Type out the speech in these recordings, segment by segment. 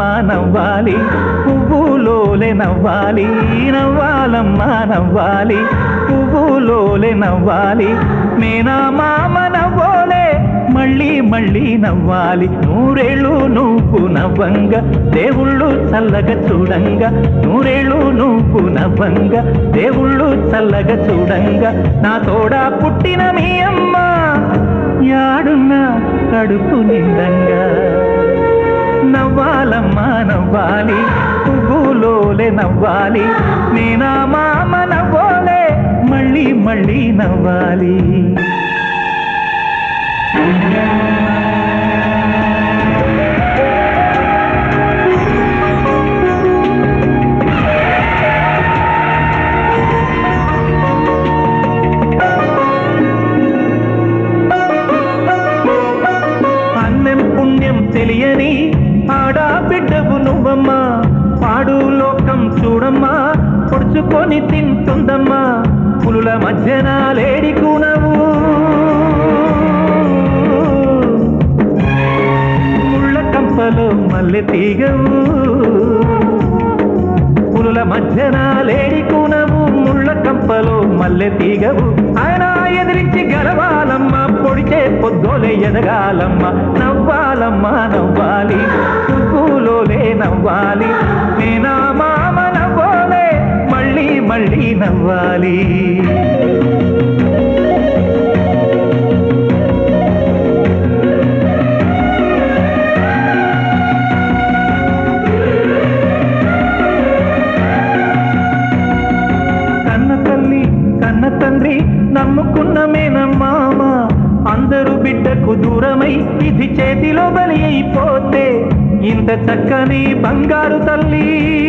నవ్వాలి పువ్వులోలే నవ్వాలి నవ్వాలమ్మా నవ్వాలి పువ్వులోలే నవ్వాలి మేనా మామ నవ్వోలే మళ్ళీ మళ్ళీ నవ్వాలి నూరేళ్ళు నువ్వు నవ్వంగా దేవుళ్ళు చల్లగా చూడంగా నూరేళ్ళు నువ్వు నవ్వంగా దేవుళ్ళు చల్లగా చూడంగా నా తోడా పుట్టిన మీ అమ్మ యాడున్న కడుపు నిండంగా నవ్వాలమ్మా నవ్వాలి పువ్వులోలే నవ్వాలి నేనా మామ నవ్వోలే మళ్ళీ మళ్ళీ నవ్వాలి అన్నం పుణ్యం తెలియని ఆడా బిడ్డవు నువ్వమ్మా పాడు లోకం చూడమ్మా పొడుచుకొని తింటుందమ్మా పులుల మధ్యన లేడికునవు ముళ్ళ కంపలో మల్లె తీగవు పులుల మధ్యన లేడికునవు ముళ్ళ కంపలో మల్లె తీగవు ఆయన ఎదిరించి గెలవాలమ్మ పొడిచే పొద్దోలే ఎదగాలమ్మ నవ్వాలమ్మ నవ్వాలి పువ్వులోలే నవ్వాలి నేనా మామ నవ్వోలే మళ్ళీ మళ్ళీ నవ్వాలి కన్న తల్లి కన్న తండ్రి నమ్ముకున్న మేనమ్మామ అందరూ బిడ్డకు దూరమై ఇది చేతిలో బలి అయిపోతే ఇంత చక్కని బంగారు తల్లి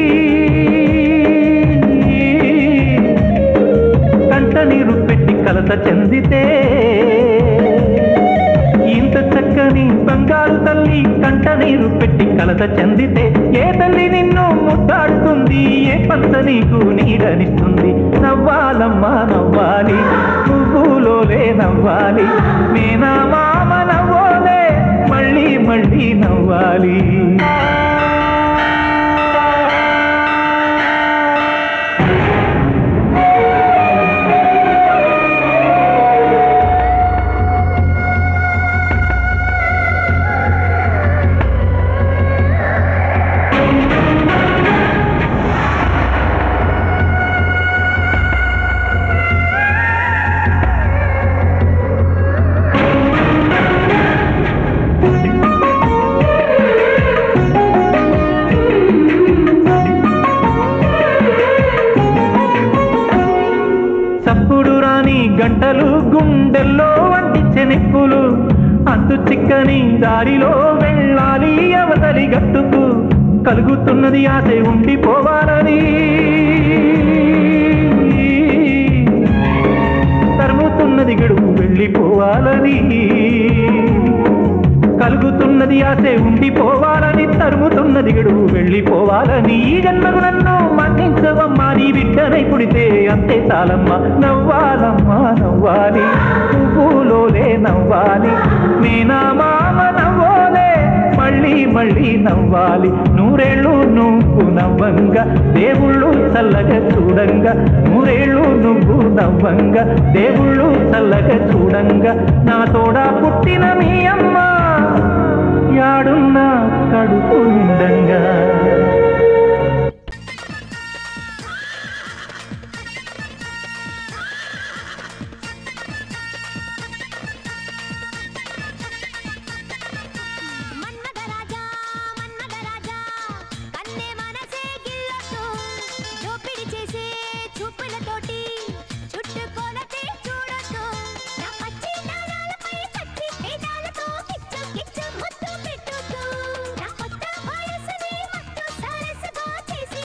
కంట నీరు పెట్టి కలత చెందితే ఇంత చక్కని బంగారు తల్లి కంట నీరు పెట్టి కలత చెందితే ఏ తల్లి నిన్ను ముద్దాడుతుంది ఏ పంత నీకు నీడనిస్తుంది నవ్వాలమ్మా నవ్వాలి పువ్వులోలే నవ్వాలి నేనా మామ నవ్వోలే మళ్ళీ మళ్ళీ నవ్వాలి చప్పుడు రాని గంటలు గుండెల్లో వంటించే నిప్పులు అంతు చిక్కని దారిలో వెళ్ళాలి అవతలి గట్టుకు కలుగుతున్నది ఆశ ఉండిపోవాలని తరుముతున్నది గడువు వెళ్ళిపోవాలని కలుగుతున్నది ఆశ ఉండిపోవాలని తరుముతున్నది గడువు వెళ్ళిపోవాలని ఈ జన్మకు నన్ను మన్నించవమ్మా నీ బిడ్డనై పుడితే అంతే చాలమ్మా నవ్వాలమ్మా నవ్వాలి పువ్వులోలే నవ్వాలి నేనా మామ నవ్వోలే మళ్ళీ మళ్ళీ నవ్వాలి నూరేళ్ళు నువ్వు నవ్వంగా దేవుళ్ళు చల్లగా చూడంగా నూరేళ్ళు నువ్వు నవ్వంగా దేవుళ్ళు చల్లగా చూడంగా నా తోడా పుట్టిన మీ అమ్మ యాడున్నా కడుపు నిండంగా